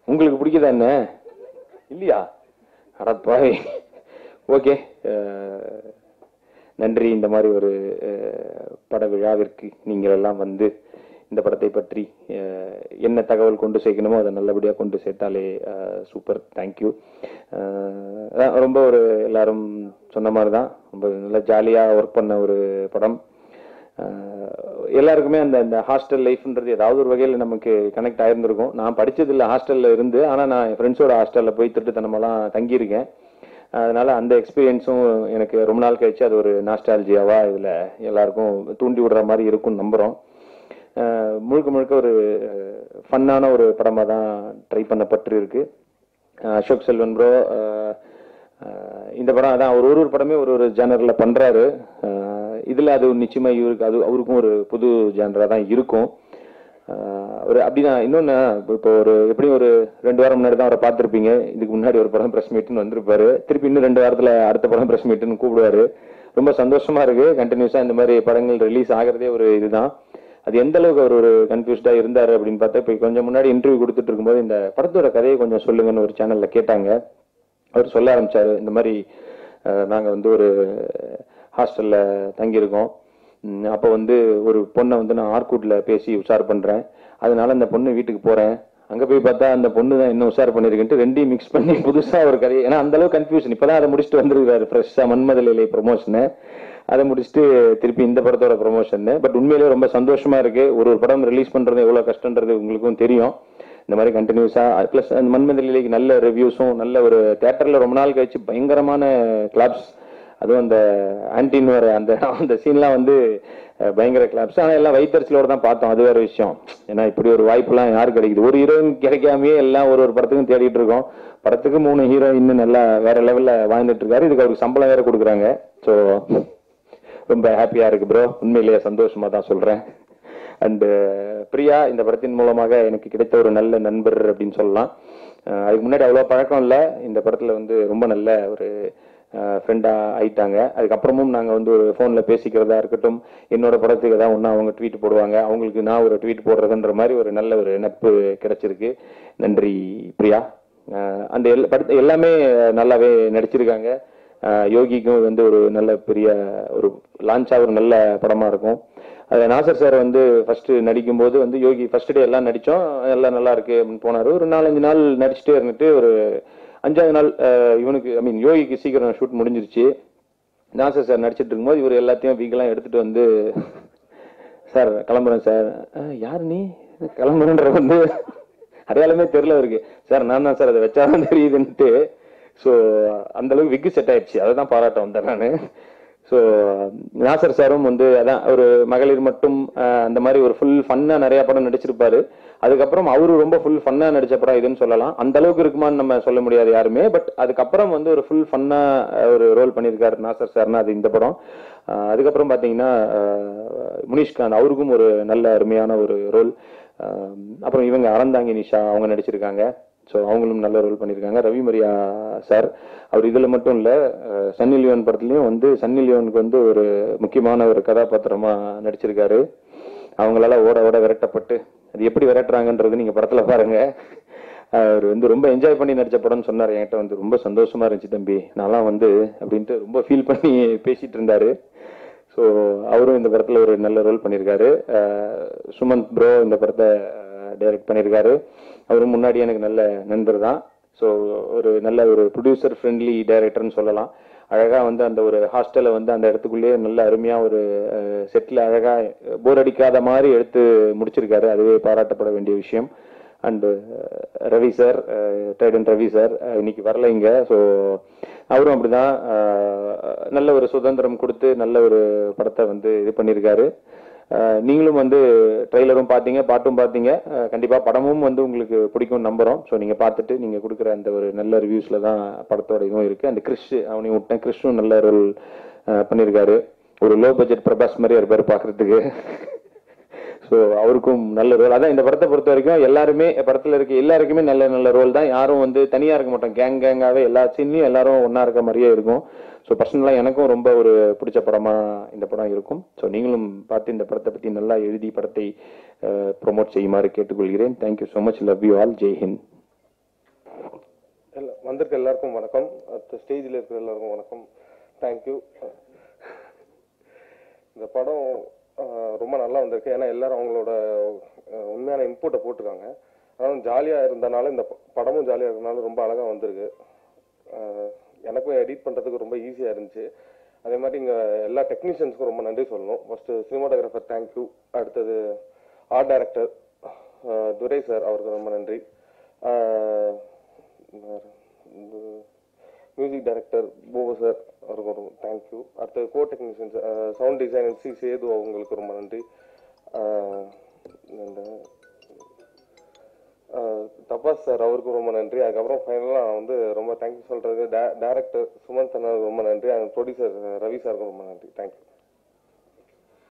உங்களுக்கு பிடிக்குதா என்ன இல்லையா அடப்பாவி ஓகே நன்றி இந்த மாதிரி ஒரு அஹ், பட விழாவிற்கு நீங்கள் எல்லாம் வந்து இந்த படத்தை பற்றி அஹ், என்ன தகவல் கொண்டு சேர்க்கணுமோ அதை நல்லபடியாக கொண்டு சேர்த்தாலே சூப்பர் தேங்க்யூ ரொம்ப ஒரு எல்லாரும் சொன்ன மாதிரி தான் ரொம்ப நல்லா ஜாலியாக ஒர்க் பண்ண ஒரு படம் அஹ், எல்லாருக்குமே அந்த அந்த ஹாஸ்டல் லைஃப்ன்றது ஏதாவது ஒரு வகையில் நமக்கு கனெக்ட் ஆயிருந்திருக்கும் நான் படிச்சது இல்லை ஹாஸ்டல்ல இருந்து ஆனால் நான் என் ஃப்ரெண்ட்ஸோட ஹாஸ்டலில் போய் திட்டுத்தனமெல்லாம் தங்கியிருக்கேன் அதனால அந்த எக்ஸ்பீரியன்ஸும் எனக்கு ரொம்ப நாள் கழிச்சு அது ஒரு நாஸ்டாலஜியாவா இதுல எல்லாருக்கும் தூண்டி விடுற மாதிரி இருக்கும்னு நம்புறோம் அஹ் முழுக்க முழுக்க ஒரு ஃபன்னான ஒரு படமா தான் ட்ரை பண்ணப்பட்டு இருக்கு அஹ் அசோக் செல்வன் ப்ரோ இந்த படம் அதான் ஒரு ஒரு ஒரு படமே ஒரு ஒரு ஜேனர்ல பண்றாரு அஹ் இதுல அது நிச்சயமா இவருக்கு அது அவருக்கும் ஒரு புது ஜேனரா தான் இருக்கும் ஆஹ் ஒரு அப்படிதான் இன்னொன்னு இப்போ ஒரு எப்படியும் ஒரு ரெண்டு வாரம் முன்னாடி தான் அவரை பார்த்திருப்பீங்க இதுக்கு முன்னாடி ஒரு படம் பிரஸ் மீட்னு வந்திருப்பாரு திருப்பி இன்னும் ரெண்டு வாரத்துல அடுத்த படம் பிரஸ் மீட்னு கூப்பிடுவாரு ரொம்ப சந்தோஷமா இருக்கு கண்டினியூஸா இந்த மாதிரி படங்கள் ரிலீஸ் ஆகிறதே ஒரு இதுதான் அது எந்த அளவுக்கு அவர் ஒரு கன்ஃபியூஸ்டா இருந்தாரு அப்படின்னு பார்த்தா இப்போ கொஞ்சம் முன்னாடி இன்டர்வியூ கொடுத்துட்டு இருக்கும்போது இந்த படத்தோட கதையை கொஞ்சம் சொல்லுங்கன்னு ஒரு சேனல்ல கேட்டாங்க அவர் சொல்ல ஆரம்பிச்சாரு இந்த மாதிரி அஹ், நாங்க வந்து ஒரு ஹாஸ்டல்ல தங்கியிருக்கோம் ம், அப்போ வந்து ஒரு பொண்ணை வந்து நான் ஆர்கூட்ல பேசி உஷார் பண்றேன் அதனால அந்த பொண்ணு வீட்டுக்கு போறேன் அங்க போய் பார்த்தா அந்த பொண்ணு தான் இன்னும் உஷார் பண்ணிருக்குன்ட்டு ரெண்டையும் மிக்ஸ் பண்ணி புதுசா ஒரு கதையை ஏன்னா அந்த அளவுக்கு கன்ஃபியூஷன் இப்பதான் அதை முடிச்சுட்டு வந்திருக்காரு ஃப்ரெஷ்ஷா மன்மதலிலை ப்ரொமோஷனு அதை முடிச்சுட்டு திருப்பி இந்த படத்தோட ப்ரொமோஷன் பட் உண்மையிலேயே ரொம்ப சந்தோஷமா இருக்கு ஒரு ஒரு படம் ரிலீஸ் பண்றது எவ்வளவு கஷ்டன்றது உங்களுக்கும் தெரியும் இந்த மாதிரி கண்டினியூஸா பிளஸ் அந்த மன்மதலிலைக்கு நல்ல ரிவ்யூஸும் நல்ல ஒரு தேட்டர்ல ரொம்ப நாள் கழிச்சு பயங்கரமான கிளாப்ஸ் அதுவும் அந்த ஆன்டின் வர அந்த அந்த சீன்லாம் வந்து அஹ், பயங்கர கிளாப்ஸ் ஆனா எல்லாம் வைத்தறிச்சலோட தான் பார்த்தோம் அது வேற விஷயம் ஏன்னா இப்படி ஒரு வாய்ப்புலாம் யாரு கிடைக்குது ஒரு ஹீரோயின் கிடைக்காமயே எல்லாம் ஒரு ஒரு படத்துக்கும் தேடிட்டு இருக்கோம் படத்துக்கு மூணு ஹீரோயின் நல்லா வேற லெவல்ல வாழ்ந்துட்டு இருக்காரு இதுக்கு அவருக்கு சம்பளம் வேற கொடுக்குறாங்க ஸோ ரொம்ப ஹாப்பியா இருக்கு ப்ரோ உண்மையிலேயே சந்தோஷமா தான் சொல்றேன் அண்டு பிரியா இந்த படத்தின் மூலமாக எனக்கு கிடைத்த ஒரு நல்ல நண்பர் அப்படின்னு சொல்லலாம் அஹ் அதுக்கு முன்னாடி அவ்வளோ பழக்கம் இல்லை இந்த படத்துல வந்து ரொம்ப நல்ல ஒரு ஃப்ரெண்டா ஆயிட்டாங்க அதுக்கப்புறமும் நாங்க வந்து ஒரு ஃபோன்ல பேசிக்கிறதா இருக்கட்டும் என்னோட படத்துக்கு ஏதாவது ஒண்ணு அவங்க ட்வீட் போடுவாங்க அவங்களுக்கு நான் ஒரு ட்வீட் போடுறதுன்ற மாதிரி ஒரு நல்ல ஒரு நட்பு கிடைச்சிருக்கு நன்றி பிரியா அஹ் அந்த எல்லா படத்து எல்லாமே நல்லாவே நடிச்சிருக்காங்க அஹ் யோகிக்கும் வந்து ஒரு நல்ல பெரிய ஒரு லான்ச்சா ஒரு நல்ல படமா இருக்கும் அது நாசர் சார் வந்து ஃபர்ஸ்ட் நடிக்கும் போது வந்து யோகி ஃபர்ஸ்ட் டே எல்லாம் நடிச்சோம் எல்லாம் நல்லா இருக்கு அப்படின்னு போனாரு ஒரு நாலஞ்சு நாள் நடிச்சுட்டே இருந்துட்டு ஒரு அஞ்சாவது நாள் அஹ், இவனுக்கு ஐ மீன் யோகிக்கு சீக்கிரம் ஷூட் முடிஞ்சிருச்சு நாசர் சார் நடிச்சிட்டு இருக்கும்போது இவர் எல்லாத்தையும் வீக்கெல்லாம் எடுத்துட்டு வந்து சார் கிளம்புறேன் சார் "அஹ், யார் நீ கிளம்புறன்ற வந்து அடையாளமே தெரியல அவருக்கு சார் நான் தான் சார் அதை வச்சாதான் தெரியுதுன்ட்டு ஸோ அந்த அளவுக்கு விக்கு செட் ஆயிடுச்சு அதை தான் பாராட்ட வந்தேன் நான் ஸோ நாசர் சாரும் வந்து அதான் ஒரு மகளிர் மட்டும் அஹ், அந்த மாதிரி ஒரு ஃபுல் ஃபன்னா நிறைய படம் நடிச்சிருப்பாரு அதுக்கப்புறம் அவரு ரொம்ப ஃபுல் ஃபன்னா நடிச்ச படம் இதுன்னு சொல்லலாம் அந்த அளவுக்கு இருக்குமான்னு நம்ம சொல்ல முடியாது யாருமே பட் அதுக்கப்புறம் வந்து ஒரு ஃபுல் ஃபன்னா ஒரு ரோல் பண்ணியிருக்காரு நாசர் சார்னா அது இந்த படம் அஹ், அதுக்கப்புறம் பார்த்தீங்கன்னா அஹ், முனிஷ்காந்த் அவருக்கும் ஒரு நல்ல அருமையான ஒரு ரோல் அப்புறம் இவங்க அறந்தாங்கி நிஷா அவங்க நடிச்சிருக்காங்க ஸோ அவங்களும் நல்ல ரோல் பண்ணியிருக்காங்க ரவி மரியா சார் அவர் இதுல மட்டும் இல்ல அஹ், சன்னி லியோன் படத்துலயும் வந்து சன்னி லியோனுக்கு வந்து ஒரு முக்கியமான ஒரு கதாபாத்திரமா நடிச்சிருக்காரு அவங்களால ஓட ஓட விரட்டப்பட்டு அது எப்படி விரட்டுறாங்கன்றது நீங்க படத்துல பாருங்க அவர் வந்து ரொம்ப என்ஜாய் பண்ணி நடிச்ச படம்னு சொன்னார் என்கிட்ட வந்து ரொம்ப சந்தோஷமா இருந்துச்சு தம்பி நான்லாம் வந்து அப்படின்ட்டு ரொம்ப ஃபீல் பண்ணி பேசிட்டு இருந்தாரு ஸோ அவரும் இந்த படத்துல ஒரு நல்ல ரோல் பண்ணியிருக்காரு அஹ், சுமந்த் ப்ரோ இந்த படத்தை டைரக்ட் பண்ணியிருக்காரு அவரும் முன்னாடி எனக்கு நல்ல நண்பர் தான் ஸோ ஒரு நல்ல ஒரு ப்ரொடியூசர் ஃப்ரெண்ட்லி டைரக்டர்னு சொல்லலாம் அழகா வந்து அந்த ஒரு ஹாஸ்டலை வந்து அந்த இடத்துக்குள்ளேயே நல்ல அருமையா ஒரு செட்டில் அழகா போர் அடிக்காத மாதிரி எடுத்து முடிச்சிருக்காரு அதுவே பாராட்டப்பட வேண்டிய விஷயம் அண்டு ரவி சார் டைடன் ரவி சார் இன்னைக்கு வரல இங்க ஸோ அவரும் அப்படிதான் அஹ், நல்ல ஒரு சுதந்திரம் கொடுத்து நல்ல ஒரு படத்தை வந்து இது பண்ணியிருக்காரு அஹ், நீங்களும் வந்து ட்ரெய்லரும் பார்த்தீங்க பாட்டும் பார்த்தீங்க அஹ், கண்டிப்பா படமும் வந்து உங்களுக்கு பிடிக்கும் நம்புறோம் ஸோ நீங்க பார்த்துட்டு நீங்க கொடுக்குற அந்த ஒரு நல்ல ரிவ்யூஸ்ல தான் படத்தோட இதுவும் இருக்கு அந்த கிறிஷ் அவனையும் விட்டேன் கிறிஷும் நல்ல ரோல் பண்ணியிருக்காரு ஒரு லோ பட்ஜெட் பிரபாஸ் மாதிரி இருப்பாரு பார்க்கறதுக்கு ஸோ அவருக்கும் நல்ல ரோல் அதான் இந்த படத்தை பொறுத்த வரைக்கும் எல்லாருமே படத்துல இருக்க எல்லாருக்குமே நல்ல நல்ல ரோல் தான் யாரும் வந்து தனியா இருக்க மாட்டோம் கேங் கேங்காவே எல்லா சீன்லயும் எல்லாரும் ஒண்ணா இருக்க மாதிரியே இருக்கும் ஸோ பர்சனலாக எனக்கும் ரொம்ப ஒரு பிடிச்ச படமா இந்த படம் இருக்கும் ஸோ நீங்களும் பார்த்து இந்த படத்தை பத்தி நல்லா எழுதி படத்தை ப்ரொமோட் செய்யுமாறு கேட்டுக்கொள்கிறேன் thank you so much love you all Jai Hind வந்திருக்க எல்லாருக்கும் வணக்கம் அடுத்த ஸ்டேஜில் இருக்கிற எல்லாருக்கும் வணக்கம் தேங்க்யூ இந்த படம் அஹ், ரொம்ப நல்லா வந்திருக்கு ஏன்னா எல்லாரும் அவங்களோட அஹ், உண்மையான இன்புட்டை போட்டிருக்காங்க அதாவது ஜாலியாக இருந்தனால இந்த ப- படமும் ஜாலியாக இருக்கனால ரொம்ப அழகாக வந்திருக்கு அஹ், எனக்கும் எடிட் பண்ணுறதுக்கு ரொம்ப ஈஸியாக இருந்துச்சு அதே மாதிரி இங்கே எல்லா டெக்னீஷியன்ஸ்க்கும் ரொம்ப நன்றி சொல்லணும் ஃபர்ஸ்ட்டு சினிமாட்டோகிராஃபர் தேங்க்யூ அடுத்தது ஆர்ட் டைரக்டர் துரை சார் அவருக்கு ரொம்ப நன்றி அஹ், மியூசிக் டைரக்டர் போபு சார் அவருக்கு ரொம்ப தேங்க்யூ அடுத்து co technicians sound designer C Sethu அவங்களுக்கு ரொம்ப நன்றி அஹ், இந்த அஹ், தபாஸ் சார் அவருக்கும் ரொம்ப நன்றி அதுக்கப்புறம் ஃபைனலாக நான் வந்து ரொம்ப தேங்க்யூ சொல்கிறது டேரக்டர் சுமந்த் அண்ணா ரொம்ப நன்றி ப்ரொடியூசர் ரவி சாருக்கும் ரொம்ப நன்றி தேங்க்யூ